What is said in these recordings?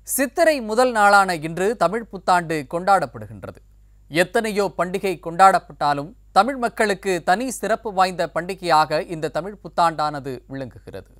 சித்திரை முதல் நாளான இன்று தமிழ் புத்தாண்டு கொண்டாடப்படுகின்றது எத்தனையோ பண்டிகை கொண்டாடப்பட்டாலும் தமிழ் மக்களுக்கு தனி சிறப்பு வாய்ந்த பண்டிகையாக இந்த தமிழ் புத்தாண்டானது விளங்குகிறது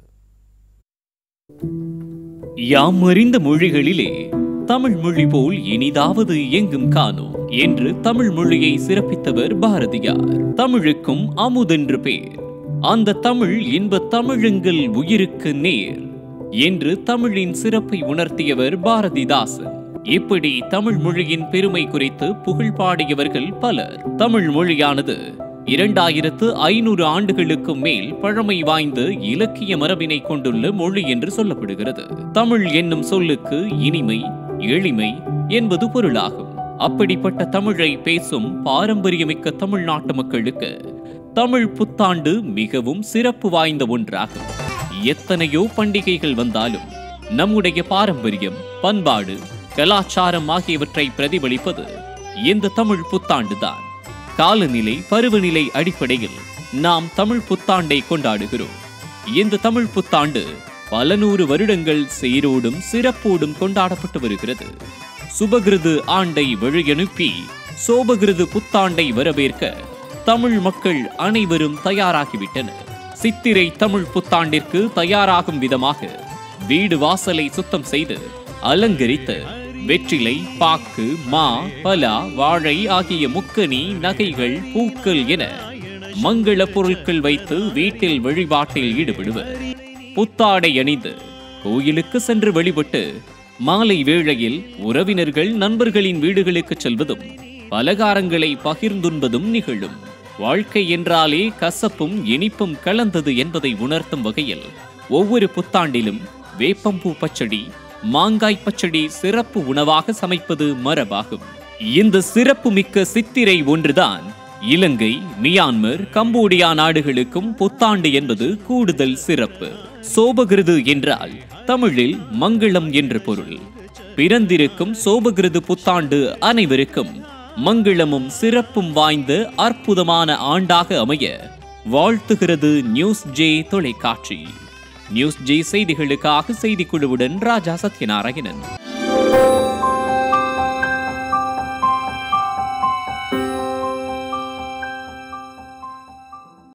யாம் அறிந்த மொழிகளிலே தமிழ் மொழி போல் இனிதாவது எங்கும் காணோம் என்று தமிழ் மொழியை சிறப்பித்தவர் பாரதியார் தமிழுக்கும் அமுதென்று பேர் அந்த தமிழ் இன்ப தமிழெங்கள் உயிருக்கு நேர் என்று தமிழின் சிறப்பை உணர்த்தியவர் பாரதிதாசன் இப்படி தமிழ் மொழியின் பெருமை குறித்து புகழ் பாடியவர்கள் பலர் தமிழ் மொழியானது இரண்டாயிரத்து ஐநூறு ஆண்டுகளுக்கும் மேல் பழமை வாய்ந்த இலக்கிய மரபினை கொண்டுள்ள மொழி என்று சொல்லப்படுகிறது தமிழ் என்னும் சொல்லுக்கு இனிமை எளிமை என்பது பொருளாகும் அப்படிப்பட்ட தமிழை பேசும் பாரம்பரியமிக்க தமிழ்நாட்டு மக்களுக்கு தமிழ் புத்தாண்டு மிகவும் சிறப்பு வாய்ந்த ஒன்றாகும் எத்தனையோ பண்டிகைகள் வந்தாலும் நம்முடைய பாரம்பரியம் பண்பாடு கலாச்சாரம் ஆகியவற்றை பிரதிபலிப்பது இந்த தமிழ் புத்தாண்டுதான் காலநிலை பருவநிலை அடிப்படையில் நாம் தமிழ் புத்தாண்டை கொண்டாடுகிறோம் இந்த தமிழ் புத்தாண்டு பல நூறு வருடங்கள் சீரோடும் சிறப்போடும் கொண்டாடப்பட்டு வருகிறது சுபகிருது ஆண்டை வழியனுப்பி சோபகிருது புத்தாண்டை வரவேற்க தமிழ் மக்கள் அனைவரும் தயாராகிவிட்டனர் சித்திரை தமிழ் புத்தாண்டிற்கு தயாராகும் விதமாக வீடு வாசலை சுத்தம் செய்து அலங்கரித்து வெற்றிலை பாக்கு மா பலா வாழை ஆகிய முக்கனி நகைகள் பூக்கள் என மங்கள பொருட்கள் வைத்து வீட்டில் வழிபாட்டில் ஈடுபடுவர் புத்தாடை அணிந்து கோயிலுக்கு சென்று வழிபட்டு மாலை வேளையில் உறவினர்கள் நண்பர்களின் வீடுகளுக்கு செல்வதும் பலகாரங்களை பகிர்ந்துண்பதும் நிகழும் வாழ்க்கை என்றாலே கசப்பும் இனிப்பும் கலந்தது என்பதை உணர்த்தும் வகையில் ஒவ்வொரு புத்தாண்டிலும் வேப்பம்பூ பச்சடி மாங்காய் பச்சடி சிறப்பு உணவாக சமைப்பது மரபாகும் இந்த சிறப்பு மிக்க சித்திரை ஒன்றுதான் இலங்கை மியான்மர் கம்போடியா நாடுகளுக்கும் புத்தாண்டு என்பது கூடுதல் சிறப்பு சோபகிருது என்றால் தமிழில் மங்களம் என்று பொருள் பிறந்திருக்கும் சோபகிருது புத்தாண்டு அனைவருக்கும் மங்களமும் சிறப்பும் வாய்ந்த அற்புதமான ஆண்டாக அமைய வாழ்த்துகிறது நியூஸ் ஜே தொலைக்காட்சி நியூஸ் ஜே செய்திகளுக்காக செய்திக்குழுவுடன் ராஜா சத்யநாராயணன்